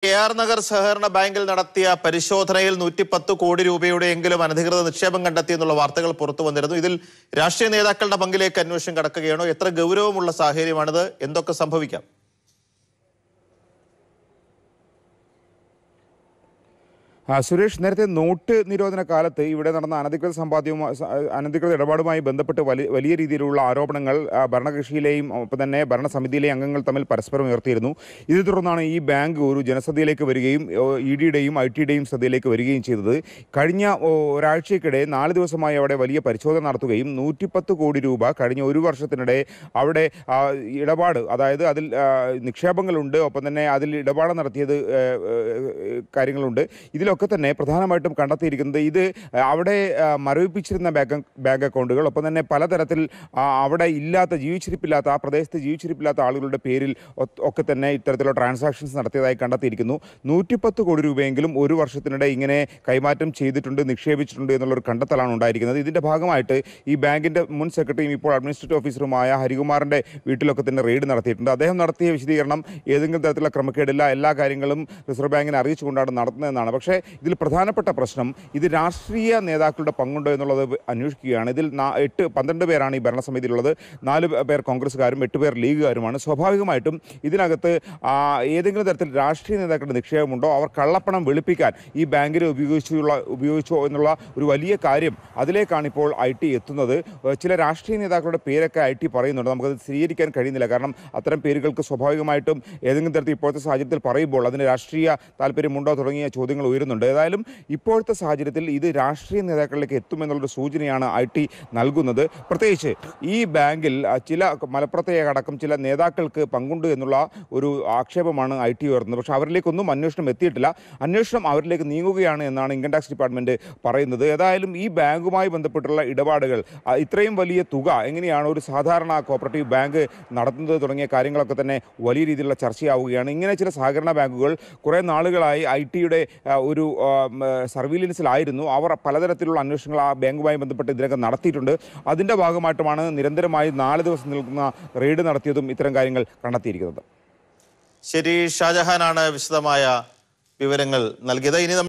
K R Nagar സഹകരണ ബാങ്കിൽ നടത്തിയ പരിശോധനയിൽ നൂറ്റിപ്പത്ത് കോടി രൂപയുടെയെങ്കിലും അനധികൃത നിക്ഷേപം കണ്ടെത്തിയെന്നുള്ള വാർത്തകൾ പുറത്തു വന്നിരുന്നു ഇതിൽ രാഷ്ട്രീയ നേതാക്കളുടെ പങ്കിലേക്ക് അന്വേഷണം കടക്കുകയാണോ എത്ര ഗൗരവമുള്ള സാഹചര്യമാണിത് എന്തൊക്കെ സംഭവിക്കാം ആ, സുരേഷ് നേരത്തെ നോട്ട് നിരോധന കാലത്ത് ഇവിടെ നടന്ന അനധികൃത സമ്പാദ്യവുമായി സ- അനധികൃത ഇടപാടുമായി ബന്ധപ്പെട്ട് വലിയ വലിയ രീതിയിലുള്ള ആരോപണങ്ങൾ ആ, ഭരണകക്ഷിയിലെയും ഒപ്പം തന്നെ ഭരണസമിതിയിലെയും അംഗങ്ങൾ തമ്മിൽ പരസ്പരം ഉയർത്തിയിരുന്നു ഇതേ തുടർന്നാണ് ഈ ബാങ്ക് ഒരു ജനശ്രദ്ധയിലേക്ക് വരികയും ഇ ഡിയുടെയും ഐ ടിയുടെയും ശ്രദ്ധയിലേക്ക് വരികയും ചെയ്തത് കഴിഞ്ഞ ഓ, ഒരാഴ്ചയ്ക്കിടെ നാല് ദിവസമായി അവിടെ വലിയ പരിശോധന നടത്തുകയും നൂറ്റിപ്പത്ത് കോടി രൂപ കഴിഞ്ഞ ഒരു വർഷത്തിനിടെ അവിടെ ആ, ഇടപാട് അതായത് അതിൽ ആ, നിക്ഷേപങ്ങളുണ്ട് ഒപ്പം തന്നെ അതിൽ ഇടപാട് നടത്തിയത് ഏ, ഏ, കാര്യങ്ങളുണ്ട് ഇതിലൊക്കെ തന്നെ പ്രധാനമായിട്ടും കണ്ടെത്തിയിരിക്കുന്നത് ഇത് അവിടെ ആ, മരവിപ്പിച്ചിരുന്ന ബാങ്ക് ബാങ്ക് അക്കൗണ്ടുകൾ ഒപ്പം തന്നെ പലതരത്തിൽ ആ, അവിടെ ഇല്ലാത്ത ജീവിച്ചിരിപ്പില്ലാത്ത ആ പ്രദേശത്ത് ജീവിച്ചിരിപ്പില്ലാത്ത ആളുകളുടെ പേരിൽ ഒ- ഒക്കെ തന്നെ ഇത്തരത്തിലുള്ള ട്രാൻസാക്ഷൻസ് നടത്തിയതായി കണ്ടെത്തിയിരിക്കുന്നു നൂറ്റിപ്പത്ത് കോടി രൂപയെങ്കിലും ഒരു വർഷത്തിനിടെ ഇങ്ങനെ കൈമാറ്റം ചെയ്തിട്ടുണ്ട് നിക്ഷേപിച്ചിട്ടുണ്ട് എന്നുള്ളൊരു കണ്ടെത്തലാണ് ഉണ്ടായിരിക്കുന്നത് ഇതിന്റെ ഭാഗമായിട്ട് ഈ ബാങ്കിന്റെ മുൻ സെക്രട്ടറിയും ഇപ്പോൾ അഡ്മിനിസ്ട്രേറ്റീവ് ഓഫീസറുമായ ഹരികുമാറിന്റെ വീട്ടിലൊക്കെ തന്നെ റെയ്ഡ് നടത്തിയിട്ടുണ്ട് അദ്ദേഹം നടത്തിയ വിശദീകരണം ഏതെങ്കിലും തരത്തിലുള്ള ക്രമക്കേടില്ല എല്ലാ കാര്യങ്ങളും റിസർവ് ബാങ്കിനെ അറിയിച്ചുകൊണ്ടാണ് നടത്തുന്നതെന്നാണ് പക്ഷേ ഇതിൽ പ്രധാനപ്പെട്ട പ്രശ്നം ഇത് രാഷ്ട്രീയ നേതാക്കളുടെ പങ്കുണ്ടോ എന്നുള്ളത് അന്വേഷിക്കുകയാണ് ഇതിൽ നാ- എട്ട് പന്ത്രണ്ട് പേരാണ് ഈ ഭരണസമിതിയിലുള്ളത് നാല് പേർ കോൺഗ്രസ്സുകാരും എട്ട് പേർ ലീഗുകാരുമാണ് സ്വാഭാവികമായിട്ടും ഇതിനകത്ത് ആ, ഏതെങ്കിലും തരത്തിൽ രാഷ്ട്രീയ നേതാക്കളുടെ നിക്ഷേപമുണ്ടോ അവർ കള്ളപ്പണം വെളുപ്പിക്കാൻ ഈ ബാങ്കിനെ ഉപയോഗിച്ചുള്ള ഉപയോഗിച്ചോ എന്നുള്ള ഒരു വലിയ കാര്യം അതിലേക്കാണ് ഇപ്പോൾ ഐ ടി എത്തുന്നത് ഏഹ് ചില രാഷ്ട്രീയ നേതാക്കളുടെ പേരൊക്കെ ഐ ടി പറയുന്നുണ്ട് നമുക്കത് സ്ഥിരീകരിക്കാൻ കഴിയുന്നില്ല കാരണം അത്തരം പേരുകൾക്ക് സ്വാഭാവികമായിട്ടും ഏതെങ്കിലും തരത്തിൽ ഇപ്പോഴത്തെ സാഹചര്യത്തിൽ പറയുമ്പോൾ അതിന് രാഷ്ട്രീയ താല്പര്യമുണ്ടോ തുടങ്ങിയ ചോദ്യങ്ങൾ ഉയരുന്നുണ്ട് ഏതായാലും ഇപ്പോഴത്തെ സാഹചര്യത്തിൽ ഇത് രാഷ്ട്രീയ നേതാക്കളിലേക്ക് എത്തുമെന്നുള്ളൊരു സൂചനയാണ് ഐ ടി നൽകുന്നത് പ്രത്യേകിച്ച് ഈ ബാങ്കിൽ ആ, ചില മലപ്പുറത്തെ അടക്കം ചില നേതാക്കൾക്ക് പങ്കുണ്ട് എന്നുള്ള ഒരു ആക്ഷേപമാണ് ഐ ടി ഉയർന്നത് പക്ഷേ അവരിലേക്കൊന്നും അന്വേഷണം എത്തിയിട്ടില്ല അന്വേഷണം അവരിലേക്ക് നീങ്ങുകയാണ് എന്നാണ് ഇൻകം ടാക്സ് ഡിപ്പാർട്ട്മെന്റ് പറയുന്നത് ഏതായാലും ഈ ബാങ്കുമായി ബന്ധപ്പെട്ടുള്ള ഇടപാടുകൾ ആ, ഇത്രയും വലിയ തുക എങ്ങനെയാണ് ഒരു സാധാരണ കോപ്പറേറ്റീവ് ബാങ്ക് നടത്തുന്നത് തുടങ്ങിയ കാര്യങ്ങളൊക്കെ തന്നെ വലിയ രീതിയിലുള്ള ചർച്ചയാവുകയാണ് ഇങ്ങനെ ചില സഹകരണ ബാങ്കുകൾ കുറേ നാളുകളായി ഐ ടിയുടെ ഒരു സർവീലൻസിലായിരുന്നു അവർ പലതരത്തിലുള്ള അന്വേഷണങ്ങൾ ആ ബാങ്കുമായി ബന്ധപ്പെട്ട് ഇതിനകം നടത്തിയിട്ടുണ്ട് അതിൻ്റെ ഭാഗമായിട്ടുമാണ് നിരന്തരമായി നാല് ദിവസം നിൽക്കുന്ന റെയ്ഡ് നടത്തിയതും ഇത്തരം കാര്യങ്ങൾ കണ്ടെത്തിയിരിക്കുന്നത് ശരി ഷാജഹാനാണ് വിശദമായ വിവരങ്ങൾ നൽകിയത് ഇനി നമ്മൾ